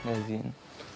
جاهزين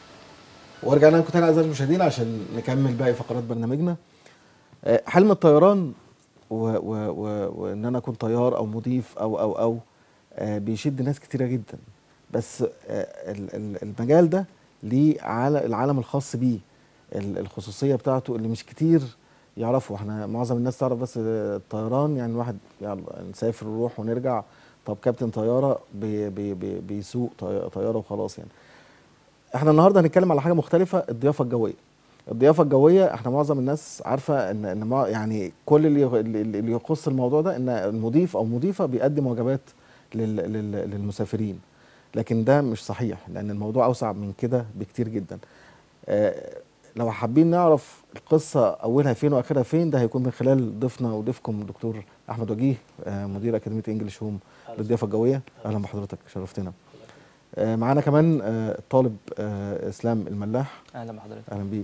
ورجعنا لكم تاني اعزائي المشاهدين عشان نكمل باقي فقرات برنامجنا آه، حلم الطيران و- و- و- وان انا اكون طيار او مضيف او او او آه، بيشد ناس كتيره جدا بس آه، ال- ال- المجال ده ليه عال- العالم الخاص بيه ال- الخصوصيه بتاعته اللي مش كتير يعرفوا احنا معظم الناس تعرف بس آه، الطيران يعني الواحد يلا نسافر ونروح ونرجع طب كابتن طياره بي بي بي بيسوق طي- طياره وخلاص يعني احنا النهارده هنتكلم على حاجه مختلفه الضيافه الجويه الضيافه الجويه احنا معظم الناس عارفه ان ان مع- يعني كل اللي يغ- اللي اللي يخص الموضوع ده ان المضيف او مضيفه بيقدم وجبات لل لل للمسافرين لكن ده مش صحيح لان الموضوع اوسع من كده بكتير جدا آه، لو حابين نعرف القصه اولها فين واخرها فين ده هيكون من خلال ضيفنا وضيفكم دكتور احمد وجيه آه، مدير اكاديميه انجلش هوم للضيافه الجويه اهلا بحضرتك شرفتنا آه، معانا كمان آه، الطالب آه، اسلام الملاح اهلا بحضرتك اهلا بيك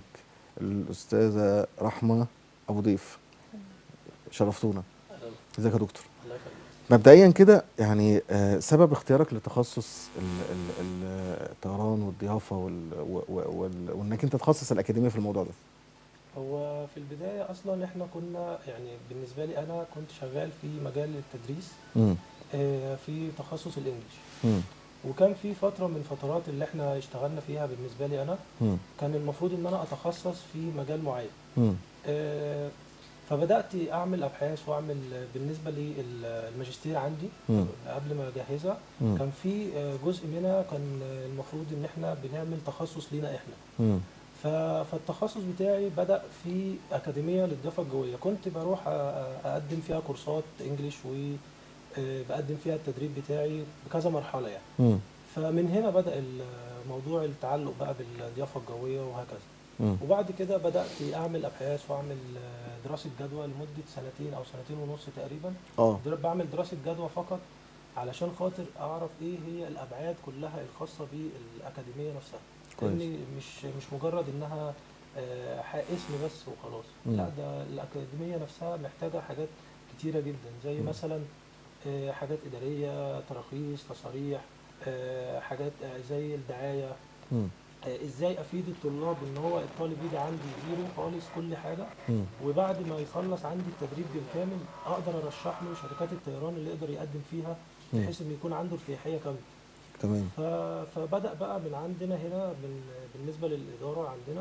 الاستاذه رحمه ابو ضيف شرفتونا ازيك يا دكتور مبدئيا كده يعني آه، سبب اختيارك لتخصص ال- ال- ال- الطيران والضيافه وال- و- و- وال- وانك انت تخصص الاكاديميه في الموضوع ده هو في البداية أصلا إحنا كنا يعني بالنسبة لي أنا كنت شغال في مجال التدريس امم آه، في تخصص الإنجليش امم وكان في فترة من فترات اللي إحنا اشتغلنا فيها بالنسبة لي أنا امم كان المفروض إن أنا أتخصص في مجال معين امم آه، فبدأت أعمل أبحاث وأعمل بالنسبة للماجستير عندي مم. قبل ما أجهزها مم. كان في آه، جزء منها كان آه، المفروض إن إحنا بنعمل تخصص لينا إحنا امم ف- فالتخصص بتاعي بدأ في أكاديمية للضيافة الجوية كنت بروح أ- أ- أقدم فيها كورسات إنجليش وبقدم فيها التدريب بتاعي بكذا مرحلة يعني امم فمن هنا بدأ الموضوع التعلق بقى بالضيافة الجوية وهكذا امم وبعد كده بدأت أعمل أبحاث وأعمل آه، دراسة جدوى لمدة سنتين أو سنتين ونص تقريبا اه در- بعمل دراسة جدوى فقط علشان خاطر أعرف إيه هي الأبعاد كلها الخاصة بالأكاديمية نفسها كويس. لأن مش مش مجرد إنها آه، ح- اسم بس وخلاص مم. لا ده الأكاديمية نفسها محتاجة حاجات كتيرة جدا زي مم. مثلا آه، حاجات إدارية تراخيص تصاريح آه، حاجات آه، زي الدعاية امم آه، ازاي افيد الطلاب ان هو الطالب يجي عندي زيرو خالص كل حاجه امم وبعد ما يخلص عندي التدريب بالكامل اقدر ارشح له شركات الطيران اللي يقدر يقدم فيها مم. بحيث انه يكون عنده ارتياحيه كامله تمام ف- فبدا بقى من عندنا هنا من بالنسبه للاداره عندنا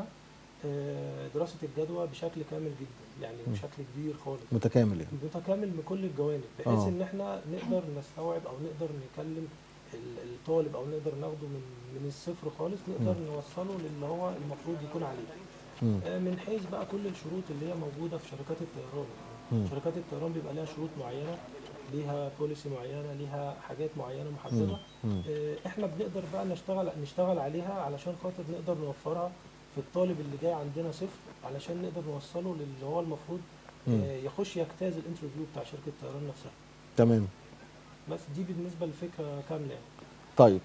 آه، دراسه الجدوى بشكل كامل جدا يعني مم. بشكل كبير خالص متكامل يعني متكامل من كل الجوانب بحيث آه. ان احنا نقدر نستوعب او نقدر نكلم ال- الطالب او نقدر ناخده من من الصفر خالص نقدر نوصله للي هو المفروض يكون عليه امم آه، من حيث بقى كل الشروط اللي هي موجوده في شركات الطيران مم. شركات الطيران بيبقى لها شروط معينه ليها بوليسي معينه ليها حاجات معينه محدده امم آه، احنا بنقدر بقى نشتغل نشتغل عليها علشان خاطر نقدر نوفرها في الطالب اللي جاي عندنا صفر علشان نقدر نوصله للي هو المفروض مم. آه، يخش يجتاز الانترفيو بتاع شركه الطيران نفسها تمام بس دي بالنسبه للفكره كامله يعني طيب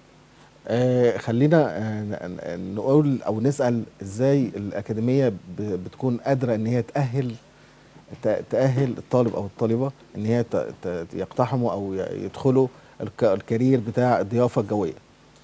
آه خلينا آه ن- ن- نقول او نسال ازاي الاكاديميه ب- بتكون قادره ان هي تاهل ت- تاهل الطالب او الطالبه ان هي ت- ت- يقتحموا او ي- يدخلوا الك- الكارير بتاع الضيافه الجويه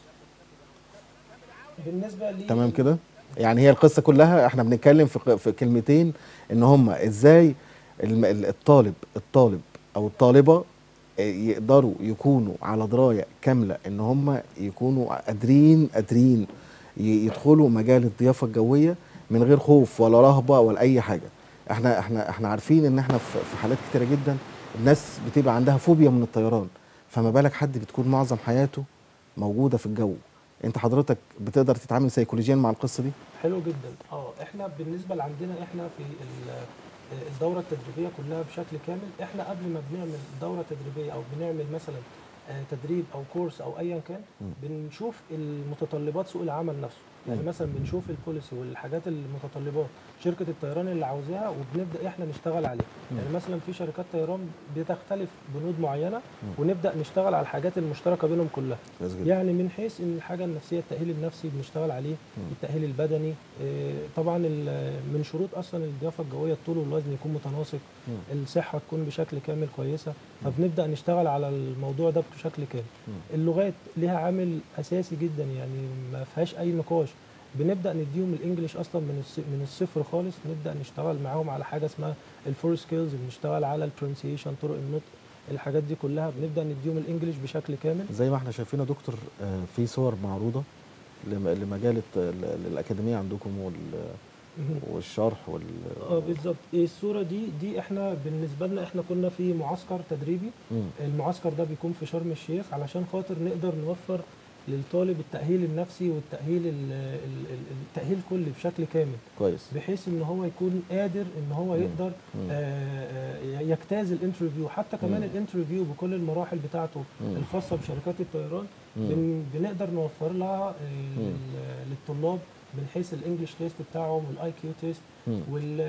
بالنسبه لي تمام كده يعني هي القصه كلها احنا بنتكلم في ق- في كلمتين ان هم ازاي الم- ال- الطالب الطالب او الطالبه آه، يقدروا يكونوا على درايه كامله ان هم يكونوا قادرين قادرين ي- يدخلوا مجال الضيافه الجويه من غير خوف ولا رهبه ولا اي حاجه احنا احنا احنا عارفين ان احنا في في حالات كتيره جدا الناس بتبقى عندها فوبيا من الطيران فما بالك حد بتكون معظم حياته موجوده في الجو انت حضرتك بتقدر تتعامل سيكولوجيا مع القصه دي حلو جدا اه احنا بالنسبه لعندنا احنا في ال- الدوره التدريبيه كلها بشكل كامل احنا قبل ما بنعمل دوره تدريبيه او بنعمل مثلا آه، تدريب او كورس او ايا كان مم. بنشوف المتطلبات سوق العمل نفسه يعني مم. مثلا بنشوف البوليسي والحاجات المتطلبات شركه الطيران اللي عاوزاها وبنبدا احنا نشتغل عليها مم. يعني مثلا في شركات طيران بتختلف بنود معينه مم. ونبدا نشتغل على الحاجات المشتركه بينهم كلها كويس جدا يعني من حيث ان الحاجه النفسيه التاهيل النفسي بنشتغل عليه مم. التاهيل البدني آه، طبعا ال- من شروط اصلا الضيافه الجويه الطول والوزن يكون متناسق مم. الصحه تكون بشكل كامل كويسه فبنبدا نشتغل على الموضوع ده بشكل كامل مم. اللغات ليها عامل اساسي جدا يعني ما فيهاش اي نقاش بنبدا نديهم الانجليش اصلا من الص- من الصفر خالص نبدا نشتغل معاهم على حاجه اسمها الفور سكيلز بنشتغل على البرونسيشن طرق النطق الحاجات دي كلها بنبدا نديهم الانجليش بشكل كامل زي ما احنا شايفين يا دكتور آه، في صور معروضه لم- لمجال الت- ل- الاكاديميه عندكم وال- مهم. والشرح وال اه بالظبط الصوره دي دي احنا بالنسبه لنا احنا كنا في معسكر تدريبي مم. المعسكر ده بيكون في شرم الشيخ علشان خاطر نقدر نوفر للطالب التأهيل النفسي والتأهيل ال- ال- ال- التأهيل كلي بشكل كامل كويس بحيث ان هو يكون قادر ان هو مم. يقدر مم. آه، آه، يجتاز الانترفيو حتى كمان مم. الانترفيو بكل المراحل بتاعته مم. الخاصه بشركات الطيران مم. بن بنقدر نوفر لها آه، مم. لل- للطلاب من حيث الانجليش تيست بتاعهم والاي كيو تيست مم.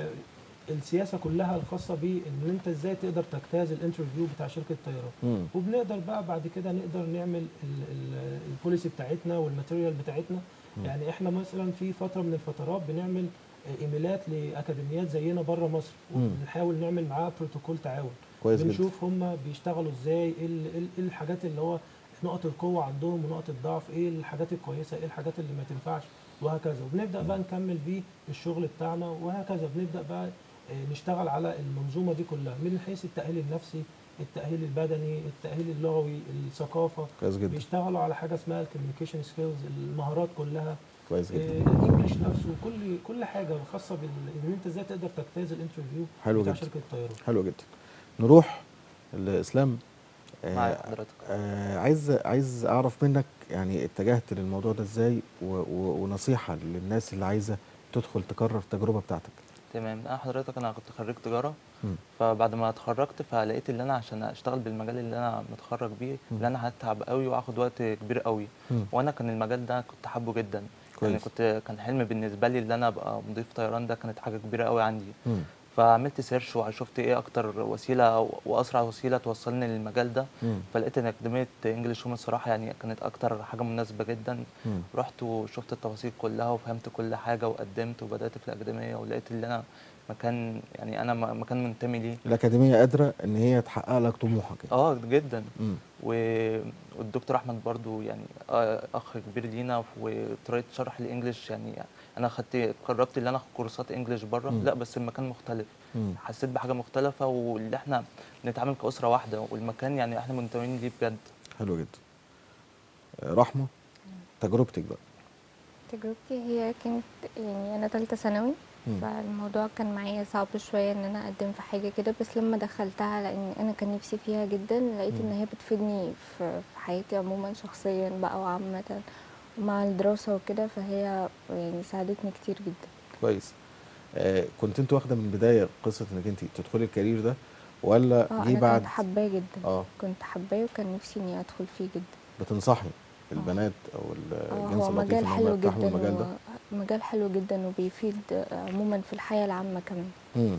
والسياسه كلها الخاصه بان انت ازاي تقدر تجتاز الانترفيو بتاع شركه الطيران مم. وبنقدر بقى بعد كده نقدر نعمل ال- ال- البوليسي بتاعتنا والماتيريال بتاعتنا مم. يعني احنا مثلا في فتره من الفترات بنعمل ايميلات لاكاديميات زينا بره مصر مم. وبنحاول نعمل معاها بروتوكول تعاون كويس جدا بنشوف هم بيشتغلوا ازاي ايه ال- إيه ال- إيه الحاجات اللي هو نقط القوه عندهم ونقط الضعف ايه الحاجات الكويسه ايه الحاجات اللي ما تنفعش وهكذا وبنبدا بقى نكمل بيه الشغل بتاعنا وهكذا بنبدا بقى آه، نشتغل على المنظومه دي كلها من حيث التاهيل النفسي التاهيل البدني التاهيل اللغوي الثقافه كويس جدا بيشتغلوا على حاجه اسمها الكوميونيكيشن سكيلز المهارات كلها كويس آه، جدا الانجليش نفسه كل كل حاجه خاصه بال ان انت ازاي تقدر تجتاز الانترفيو حلو بتاع جدا. شركه الطيران حلو جدا نروح لاسلام معايا آه حضرتك آه عايز عايز اعرف منك يعني اتجهت للموضوع ده ازاي و- و- ونصيحه للناس اللي عايزه تدخل تكرر التجربه بتاعتك تمام انا حضرتك انا كنت خريج تجاره مم. فبعد ما اتخرجت فلقيت ان انا عشان اشتغل بالمجال اللي انا متخرج بيه مم. اللي انا هتعب قوي واخد وقت كبير قوي مم. وانا كان المجال ده كنت حابه جدا يعني كويس. كنت كان حلم بالنسبه لي ان انا ابقى مضيف طيران ده كانت حاجه كبيره قوي عندي مم. فعملت سيرش وشفت ايه اكتر وسيله واسرع وسيله توصلني للمجال ده مم. فلقيت ان اكاديميه انجلش هوم الصراحه يعني كانت اكتر حاجه مناسبه جدا مم. رحت وشفت التفاصيل كلها وفهمت كل حاجه وقدمت وبدات في الاكاديميه ولقيت ان انا مكان يعني انا م- مكان منتمي ليه الاكاديميه قادره ان هي تحقق لك طموحك يعني. اه جدا مم. و- والدكتور احمد برضو يعني آه، اخ كبير لينا وطريقه شرح الانجليش يعني انا خدت قربت ان انا اخد كورسات انجليش بره مم. لا بس المكان مختلف مم. حسيت بحاجه مختلفه واللي احنا نتعامل كاسره واحده والمكان يعني احنا منتمين ليه بجد حلو جدا آه، رحمه تجربتك بقى تجربتي هي كانت يعني انا تالتة ثانوي مم. فالموضوع كان معايا صعب شوية ان انا اقدم في حاجة كده بس لما دخلتها لان انا كان نفسي فيها جدا لقيت ان مم. هي بتفيدني في في حياتي عموما شخصيا بقى وعامة ومع الدراسة وكده فهي يعني ساعدتني كتير جدا كويس آه كنت انت واخده من البدايه قصه انك انت تدخلي الكارير ده ولا اه جه انا بعد كنت حباه جدا اه كنت حباه وكان نفسي اني ادخل فيه جدا بتنصحي البنات او اه الجنس هو اللطيف مجال ان هم حلو يفتحوا جدا المجال ده و- مجال حلو جدا وبيفيد عموما في الحياة العامة كمان مم.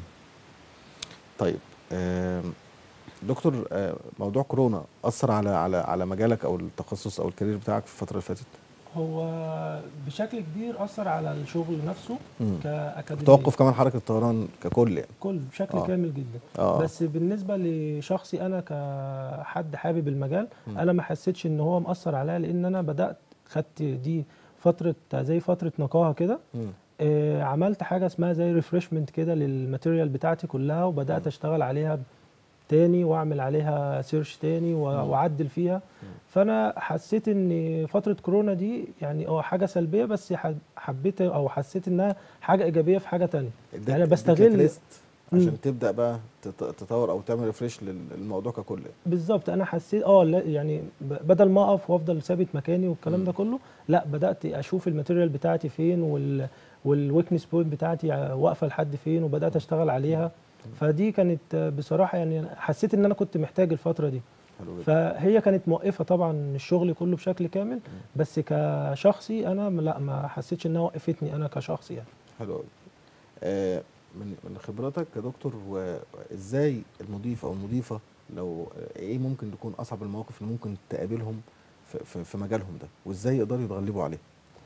طيب آم، دكتور آه، موضوع كورونا اثر على على على مجالك او التخصص او الكارير بتاعك في الفتره اللي فاتت هو بشكل كبير اثر على الشغل نفسه مم. كاكاديميه توقف كمان حركه الطيران ككل يعني كل بشكل آه. كامل جدا اه بس بالنسبه لشخصي انا كحد حابب المجال مم. انا ما حسيتش ان هو مأثر عليا لان انا بدات خدت دي فتره زي فتره نقاهه كده مم. آه، عملت حاجه اسمها زي ريفرشمنت كده للماتيريال بتاعتي كلها وبدات مم. اشتغل عليها تاني واعمل عليها سيرش تاني و- مم. واعدل فيها مم. فانا حسيت ان فتره كورونا دي يعني اه حاجه سلبيه بس ح- حبيت او حسيت انها حاجه ايجابيه في حاجه تانية اداك- يعني اداك بستغل- ريست عشان مم. تبدا بقى تت- تطور او تعمل ريفريش للموضوع ككل يعني. بالظبط انا حسيت اه لا يعني ب- بدل ما اقف وافضل ثابت مكاني والكلام مم. ده كله لا بدات اشوف الماتيريال بتاعتي فين وال والويكنس بوينت بتاعتي ع- واقفه لحد فين وبدات اشتغل عليها فدي كانت آه، بصراحه يعني حسيت ان انا كنت محتاج الفتره دي حلو جدا فهي كانت موقفه طبعا الشغل كله بشكل كامل بس كشخصي انا م- لا ما حسيتش انها وقفتني انا كشخص يعني حلو قوي آه من من خبرتك كدكتور وازاي المضيف او المضيفه لو ايه ممكن تكون اصعب المواقف اللي ممكن تقابلهم في, في, في مجالهم ده وازاي يقدروا يتغلبوا عليه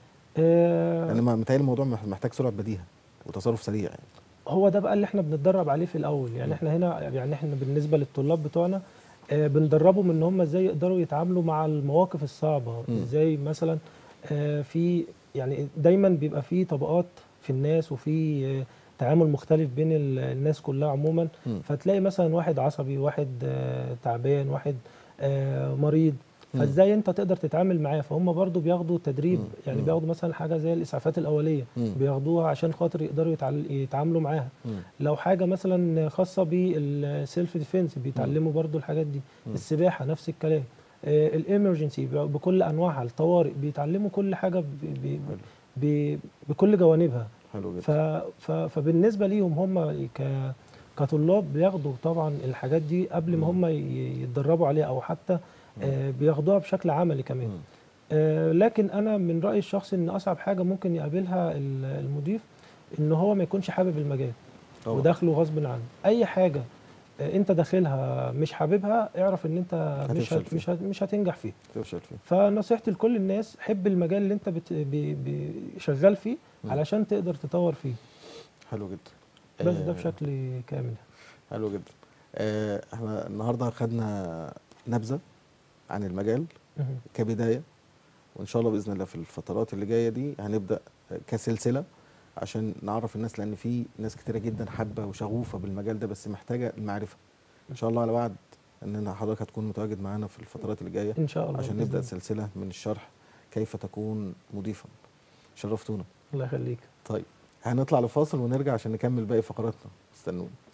آه، لان ما متهيألي الموضوع مح- محتاج سرعه بديهه وتصرف سريع يعني هو ده بقى اللي احنا بنتدرب عليه في الاول يعني م. احنا هنا يعني احنا بالنسبه للطلاب بتوعنا آه، بندربهم ان هم ازاي يقدروا يتعاملوا مع المواقف الصعبه م. ازاي مثلا آه، في يعني دايما بيبقى في طبقات في الناس وفي آه، تعامل مختلف بين ال- الناس كلها عموما م. فتلاقي مثلا واحد عصبي واحد آه، تعبان واحد آه، مريض م. فازاي انت تقدر تتعامل معاه فهم برضو بياخدوا تدريب م. يعني م. بياخدوا مثلا حاجه زي الاسعافات الاوليه م. بياخدوها عشان خاطر يقدروا يتعل- يتعاملوا معاها مم. لو حاجه مثلا خاصه بالسيلف ديفense بيتعلموا برضو الحاجات دي مم. السباحه نفس الكلام الامرجنسي بكل انواعها الطوارئ بيتعلموا كل حاجه ب ب حلو. ب بكل جوانبها حلو ف جدا ف فبالنسبه ليهم هم ك كطلاب بياخدوا طبعا الحاجات دي قبل ما مم. هم ي- يتدربوا عليها او حتى آه، بياخدوها بشكل عملي كمان مم. آه، لكن انا من رايي الشخصي ان اصعب حاجه ممكن يقابلها ال- المضيف ان هو ما يكونش حابب المجال طبعا. وداخله غصب عنه اي حاجه آه، انت داخلها مش حاببها اعرف ان انت مش هتفشل هت فيها. مش هت مش هتنجح فيه تفشل فيه فنصيحتي لكل الناس حب المجال اللي انت بت بي بي شغال فيه مم. علشان تقدر تطور فيه حلو جدا بس ده آه، بشكل كامل حلو جدا آه، احنا النهارده خدنا نبذه عن المجال مهم. كبدايه وان شاء الله باذن الله في الفترات اللي جايه دي هنبدا كسلسله عشان نعرف الناس لان في ناس كتيره جدا حابه وشغوفه بالمجال ده بس محتاجه المعرفه ان شاء الله على وعد اننا حضرتك هتكون متواجد معانا في الفترات اللي جايه ان شاء الله عشان بإذن نبدا الله. سلسله من الشرح كيف تكون مضيفا شرفتونا الله يخليك طيب هنطلع لفاصل ونرجع عشان نكمل باقي فقراتنا استنونا